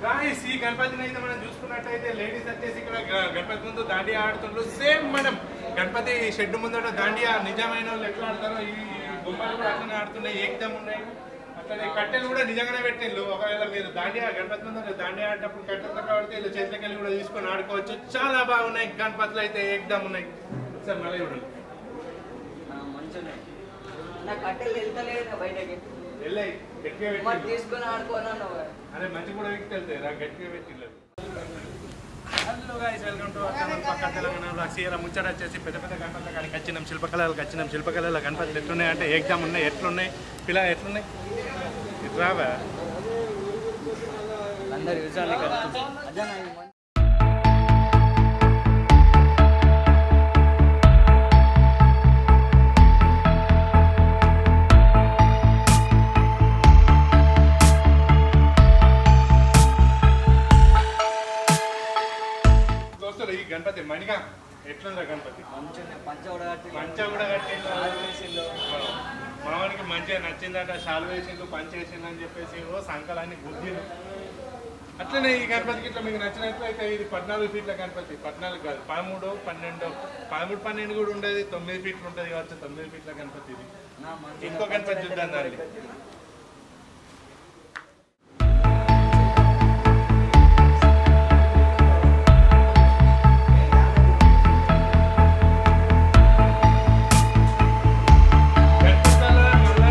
Guys ఈ గణపతిని అయితే మనం చూసుకున్నట్టయితే లేడీస్ వచ్చేసి ఇక్కడ గ- గణపతి ముందు దాండియా ఆడుతుండ్రు సేమ్ మనం గణపతి షెడ్ ముందట దాండియా నిజమైన వాళ్ళు ఎట్లా ఆడతారో ఈ బొమ్మలు కూడా అట్లనే ఆడుతున్నాయి ఏకదం ఉన్నాయి అట్లనే కట్టెలు కూడా నిజంగానే పెట్టిండ్రు ఒకవేళ మీరు దాండియా గణపతి ముందు దాండియా ఆడేటప్పుడు కట్టెలతో కాబట్టి వీళ్ళు చేతికి వెళ్ళి కూడా తీసుకొని ఆడుకోవచ్చు చాలా బాగున్నాయి గణపతులు అయితే ఏకదం ఉన్నాయి సార్ మళ్ళీ చూడండి మంచిగా నా కట్టెలు వెళ్తలేదు బయటకి వెళ్ళాయి గట్టిగా మరి పెట్టి తీసుకొని ఆడుకోనన్నావు కదా. అరే మంచి కూడా వ్యక్తి వెళ్తాయి రా గట్టిగా పెట్టిల్లు హలో గైస్ వెల్కమ్ టు పక్క తెలంగాణ సీఎల ముచ్చట వచ్చేసి పెద్ద పెద్ద గణపతుల కాడికి వచ్చినాం శిల్పకళలకు వచ్చినాం శిల్పకళల గణపతులు ఎట్లున్నాయి అంటే ఎగ్జామ్ ఉన్నాయి ఎట్లున్నాయి పిల్ల ఎట్లున్నాయి ఇటు రావా అందరు విషయాలు అదే నా ఈ మంచి- దోస్తులు ఈ గణపతి మణిగా ఎట్లుందా గణపతి మంచిగా పంచ కూడా కట్టి మంచిగా కూడా కట్టిండు ఆరు వేసిండు. మావానికి మంచిగా నచ్చిందట షాల్ వేసిండు పంచ్ వేసిండు అని చెప్పేసి ఓ సంకలాన్ని గుద్దిండు అట్లనే ఈ గణపతికి ఇట్లా మీకు నచ్చినట్లయితే ఇది పద్నాలుగు ఫీట్ల గణపతి పద్నాలుగు కాదు పదమూడు పన్నెండు పదమూడు పన్నెండు కూడా ఉండేది తొమ్మిది ఫీట్లు ఉంటుంది కావచ్చు తొమ్మిది ఫీట్ల గణపతి ఇది నా మంచిగా ఇంకో గణపతి చూద్దాం దాన్ని గణపతుల మళ్ళా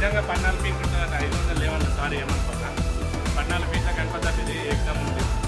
నిజంగా పద్నాలుగు ఫీట్లు ఉంటుంది ఐదు వందలు లేవన్న సారీ ఏమనుకోక పద్నాలుగు ఫీట్ల గణపతి ఇది ఎగ్జామ్ ఉంది